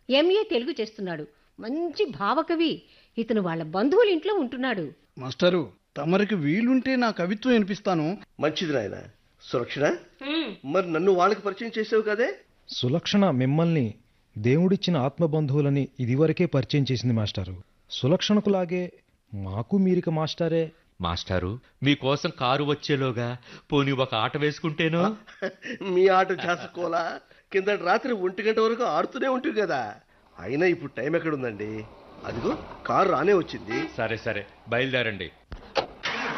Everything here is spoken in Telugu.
ఎంఏ తెలుగు చేస్తున్నాడు మంచి భావకవి ఇతను వాళ్ళ బంధువుల ఇంట్లో ఉంటున్నాడు మాస్టరు తమరికి వీలుంటే నా కవిత్వం వినిపిస్తాను మంచిది నాయన సురక్షణ మరి నన్ను వాళ్ళకి పరిచయం చేసావు కదే సులక్షణ మిమ్మల్ని దేవుడిచ్చిన ఆత్మబంధువులని ఇదివరకే పరిచయం చేసింది మాస్టారు సులక్షణకులాగే మాకు మీరిక మాస్టారే మాస్టారు మీకోసం కారు వచ్చేలోగా పోనీ ఒక ఆట వేసుకుంటేనో మీ ఆట చేసుకోలా కిందటి రాత్రి ఒంటి గంట వరకు ఆడుతూనే ఉంటుంది కదా అయినా ఇప్పుడు టైం ఎక్కడుందండి అదిగో కారు రానే వచ్చింది సరే సరే బయలుదేరండి